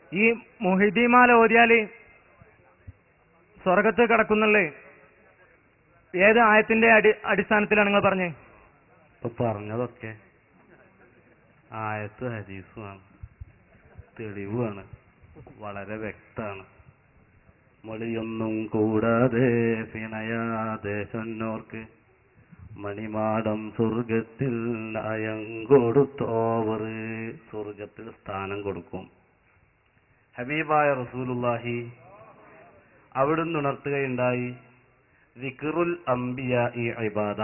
ഈ മുഹിദ്ദീമാല ഓതിയാല് സ്വർഗത്ത് കിടക്കുന്നുള്ളേ ഏത് ആയത്തിന്റെ അടി അടിസ്ഥാനത്തിലാണ് നിങ്ങൾ പറഞ്ഞത് ഇപ്പൊ പറഞ്ഞതൊക്കെ ആയത്ത് ഹദീസുമാണ് തെളിവാണ് വളരെ വ്യക്താണ് മൊഴിയൊന്നും കൂടാതെ പിണയാതെ ചൊന്നോർക്ക് മണിമാടം സ്വർഗത്തിൽ നയം കൊടുത്തോവർ സ്വർഗത്തിൽ സ്ഥാനം കൊടുക്കും ഹബീബായ റസൂലുള്ളാഹി അവിടുന്ന് ഉണർത്തുകയുണ്ടായി വിക്റുൽ അംബിയ ഈ ഇബാദ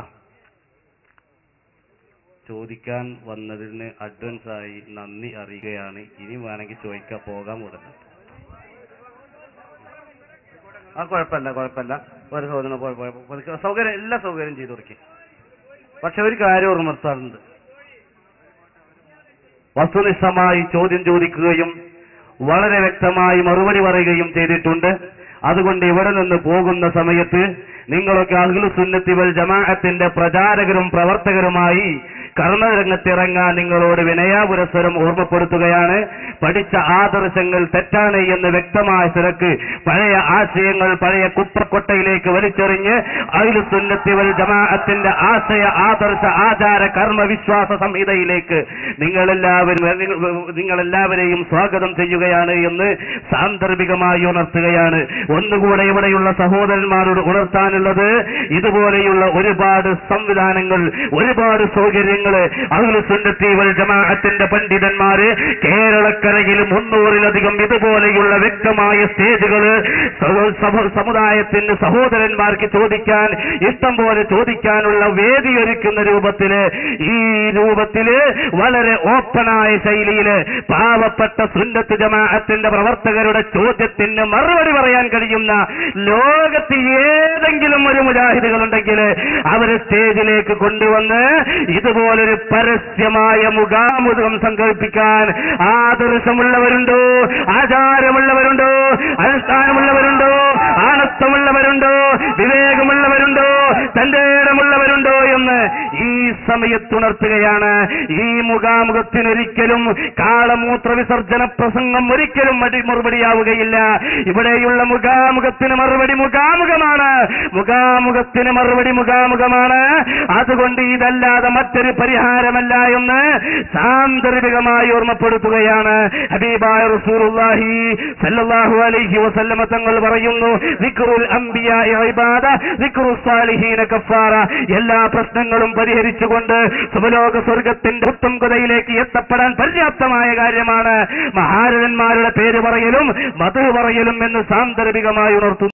ചോദിക്കാൻ വന്നതിന് അഡ്വാൻസ് ആയി നന്ദി അറിയുകയാണ് ഇനി വേണമെങ്കിൽ ചോദിക്കാൻ പോകാൻ ഉടനെ ആ കുഴപ്പമില്ല കുഴപ്പമില്ല ഒരു സൗകര്യം പോയി പോയി പോയി. സൗകര്യം എല്ലാ സൗകര്യം ചെയ്തു കൊടുക്കും പക്ഷെ ഒരു കാര്യം ഓർമ്മർത്താറുണ്ട് വസ്തുനിഷ്ഠമായി ചോദ്യം ചോദിക്കുകയും വളരെ വ്യക്തമായി മറുപടി പറയുകയും ചെയ്തിട്ടുണ്ട് അതുകൊണ്ട് ഇവിടെ നിന്ന് പോകുന്ന സമയത്ത് നിങ്ങളൊക്കെ അഹ്ലു സുന്നത്തി വൽ ജമാഅത്തിന്റെ പ്രചാരകരും പ്രവർത്തകരുമായി കർമ്മരംഗത്തിറങ്ങാൻ നിങ്ങളോട് വിനയാപുരസ്വരം ഓർമ്മപ്പെടുത്തുകയാണ് പഠിച്ച ആദർശങ്ങൾ തെറ്റാണ് എന്ന് വ്യക്തമായ തിരക്ക് പഴയ ആശയങ്ങൾ പഴയ കുപ്പക്കൊട്ടയിലേക്ക് വലിച്ചെറിഞ്ഞ് അഹ്ലു സുന്നത്തി വൽ ജമാഅത്തിന്റെ ആശയ ആദർശ ആചാര കർമ്മ വിശ്വാസ സംഹിതയിലേക്ക് നിങ്ങളെല്ലാവരും നിങ്ങളെല്ലാവരെയും സ്വാഗതം ചെയ്യുകയാണ് എന്ന് സാന്ദർഭികമായി ഉണർത്തുകയാണ് ഒന്നുകൂടെ ഇവിടെയുള്ള സഹോദരന്മാരോട് ഉണർത്താനുള്ളത് ഇതുപോലെയുള്ള ഒരുപാട് സംവിധാനങ്ങൾ ഒരുപാട് സൗകര്യങ്ങൾ അഹ്ലു സുന്നത്തി വൽ ജമാഅത്തിന്റെ പണ്ഡിതന്മാര് കേരളക്കരയിൽ മുന്നൂറിലധികം ഇതുപോലെയുള്ള വ്യക്തമായ സ്റ്റേജുകൾ സമുദായത്തിന് സഹോദരന്മാർക്ക് ചോദിക്കാൻ ഇഷ്ടം പോലെ ചോദിക്കാനുള്ള വേദി ഒരുക്കുന്ന രൂപത്തില് ഈ രൂപത്തില് വളരെ ഓപ്പണായ ശൈലിയില് പാവപ്പെട്ട സുന്നത്ത് ജമാഅത്തിന്റെ പ്രവർത്തകരുടെ ചോദ്യത്തിന് മറുപടി പറയാൻ കഴിയുന്ന ലോകത്ത് ഏതെങ്കിലും ഒരു മുജാഹിദുകൾ ഉണ്ടെങ്കിൽ അവരെ സ്റ്റേജിലേക്ക് കൊണ്ടുവന്ന് ഇതുപോലൊരു പരസ്യമായ മുഖാമുഖം സങ്കല്പിക്കാൻ ആദർശമുള്ളവരുണ്ടോ ആചാരമുള്ളവരുണ്ടോ അനുഷ്ഠാനമുള്ളവരുണ്ടോ ആണത്വമുള്ളവരുണ്ടോ വിവേകമുള്ളവരുണ്ടോ തന്റെ ഇടമുള്ളവരുണ്ടോ എന്ന് ഈ സമയത്തുണർത്തുകയാണ് ഈ മുഖാമുഖത്തിനൊരിക്കലും കാളമൂത്ര വിസർജന പ്രസംഗം ഒരിക്കലും മടി മറുപടിയാവുകയില്ല ഇവിടെയുള്ള മുഖാമുഖത്തിന് മറുപടി മുഖാമുഖമാണ് മുഖാമുഖത്തിന് മറുപടി മുഖാമുഖമാണ് അതുകൊണ്ട് ഇതല്ലാതെ മറ്റൊരു പരിഹാരമല്ല എന്ന് സാന്ദർഭികമായി ഓർമ്മപ്പെടുത്തുകയാണ് ഹബീബായ റസൂലുള്ളാഹി സല്ലല്ലാഹു അലൈഹി വസല്ലമ തങ്ങൾ പറയുന്നു ദിക്റുൽ അംബിയ ഇബാദ ദിക്റു സാലിഹീന കഫാറ എല്ലാ പ്രശ്നങ്ങളും പരിഹരിച്ചുകൊണ്ട് സുബലോക സ്വർഗത്തിന്റെ ഉത്തംകതയിലേക്ക് എത്തപ്പെടാൻ പര്യാപ്തമായ കാര്യമാണ് മഹാരഥന്മാരുടെ പേര് പറയലും മധു പറയലും എന്ന് സാന്ദർഭികമായി ഉണർത്തുന്നു